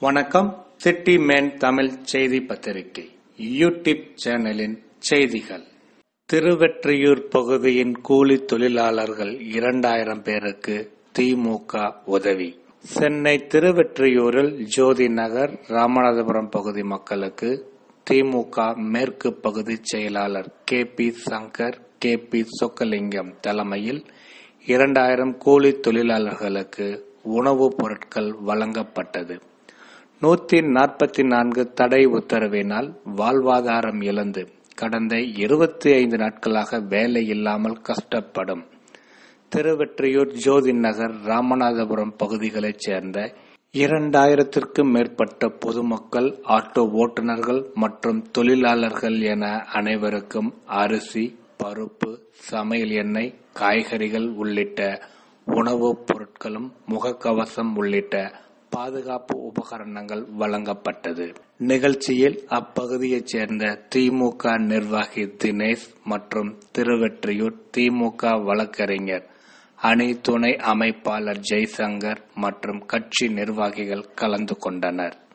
வணக்கம் city man Tamil செய்தி பத்திரிகை யூடியூப் சேனலின் செய்திகள் திருவெற்றியூர் பகுதியின் கூலி தொழிலாளர்கள் இரண்டாயிரம் பேருக்கு திமுக உதவி சென்னை திருவெற்றியூரில் ஜோதி நகர் ராமநாதபுரம் பகுதி மக்களுக்கு திமுக மேற்கு பகுதி செயலாளர் K P Shankar K P Chokkalingam தலைமையில் இரண்டாயிரம் கூலி தொழிலாளர்களுக்கு உணவுப் பொருட்கள் வழங்கப்பட்டது நூத்தி நாற்பத்தி நான்கு தடை உத்தரவினால் வாழ்வாதாரம் இழந்து கடந்த இருபத்தி ஐந்து நாட்களாக வேலை இல்லாமல் கஷ்டப்படும் திருவெற்றியூர் ஜோதி நகர் ராமநாதபுரம் பகுதிகளைச் சேர்ந்த இரண்டாயிரத்திற்கும் மேற்பட்ட பொதுமக்கள் ஆட்டோ ஓட்டுநர்கள் மற்றும் தொழிலாளர்கள் என அனைவருக்கும் அரிசி பருப்பு சமையல் எண்ணெய் காய்கறிகள் உள்ளிட்ட உணவுப் பொருட்களும் முகக்கவசம் உள்ளிட்ட பாதுகாப்பு உபகரணங்கள் வழங்கப்பட்டது நிகழ்ச்சியில் அப்பகுதியைச் சேர்ந்த திமுக நிர்வாகி தினேஷ் மற்றும் திருவெற்றியூர் திமுக வழக்கறிஞர் அணி துணை அமைப்பாளர் ஜெய்சங்கர் மற்றும் கட்சி நிர்வாகிகள் கலந்து கொண்டனர்